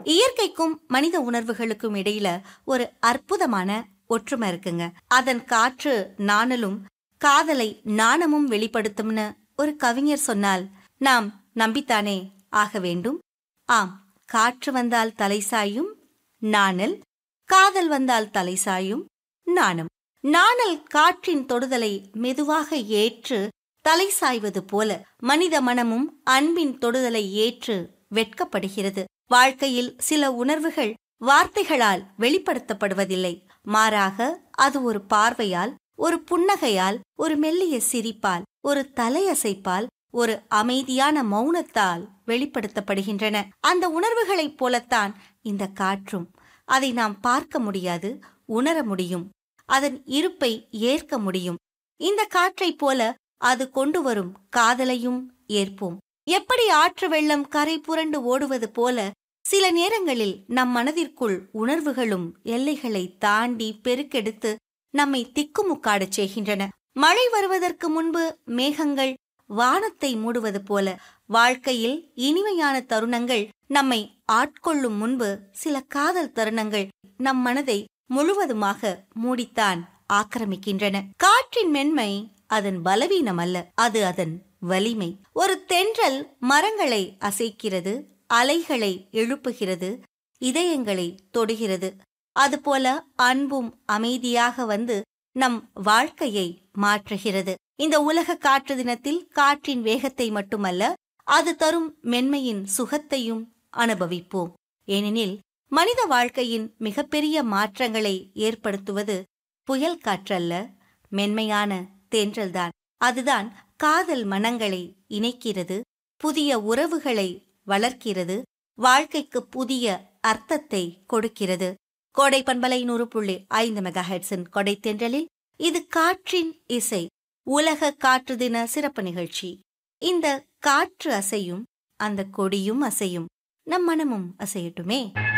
இயற்கைக்கும் மனித உணர்வுகளுக்கும் இடையில ஒரு அற்புதமான ஒற்றுமை இருக்குங்க அதன் காற்று நாணலும் காதலை நாணமும் வெளிப்படுத்தும்னு ஒரு கவிஞர் சொன்னால் நாம் நம்பித்தானே ஆக வேண்டும் ஆம் காற்று வந்தால் தலை சாயும் நாணல் காதல் வந்தால் தலை சாயும் நாணம் நாணல் காற்றின் தொடுதலை மெதுவாக ஏற்று தலை சாய்வது போல மனித மனமும் அன்பின் தொடுதலை ஏற்று வெட்கப்படுகிறது வாழ்க்கையில் சில உணர்வுகள் வார்த்தைகளால் வெளிப்படுத்தப்படுவதில்லை மாறாக அது ஒரு பார்வையால் ஒரு புன்னகையால் ஒரு மெல்லிய சிரிப்பால் ஒரு தலையசைப்பால் ஒரு அமைதியான மௌனத்தால் வெளிப்படுத்தப்படுகின்றன அந்த உணர்வுகளைப் போலத்தான் இந்த காற்றும் அதை நாம் பார்க்க முடியாது உணர முடியும் அதன் இருப்பை ஏற்க முடியும் இந்த காற்றைப் போல அது கொண்டு வரும் காதலையும் ஏற்போம் எப்படி ஆற்று வெள்ளம் கரை புரண்டு ஓடுவது போல சில நேரங்களில் நம் மனதிற்குள் உணர்வுகளும் எல்லைகளை தாண்டி பெருக்கெடுத்து நம்மை திக்குமுக்காடச் செய்கின்றன மழை வருவதற்கு முன்பு மேகங்கள் வானத்தை மூடுவது போல வாழ்க்கையில் இனிமையான தருணங்கள் நம்மை ஆட்கொள்ளும் முன்பு சில காதல் தருணங்கள் நம் மனதை முழுவதுமாக மூடித்தான் ஆக்கிரமிக்கின்றன காற்றின் மென்மை அதன் பலவீனம் அல்ல அது அதன் வலிமை ஒரு தென்றல் மரங்களை அசைக்கிறது அலைகளை எழுப்புகிறது இதயங்களை தொடுகிறது அதுபோல அன்பும் அமைதியாக வந்து நம் வாழ்க்கையை மாற்றுகிறது இந்த உலக காற்று தினத்தில் காற்றின் வேகத்தை மட்டுமல்ல அது தரும் மென்மையின் சுகத்தையும் அனுபவிப்போம் ஏனெனில் மனித வாழ்க்கையின் மிகப்பெரிய மாற்றங்களை ஏற்படுத்துவது புயல் காற்றல்ல மென்மையான தென்றல்தான் அதுதான் காதல் மனங்களை இணைக்கிறது புதிய உறவுகளை வளர்க்கிறது வாழ்க்கைக்கு புதிய அர்த்தத்தை கொடுக்கிறது கோடை பண்பலை நூறு புள்ளி ஐந்து மெகா ஹெட்ஸின் கொடை தென்றலில் இது காற்றின் இசை உலக காற்று தின சிறப்பு நிகழ்ச்சி இந்த காற்று அசையும் அந்த கொடியும் அசையும் நம் மனமும் அசையட்டுமே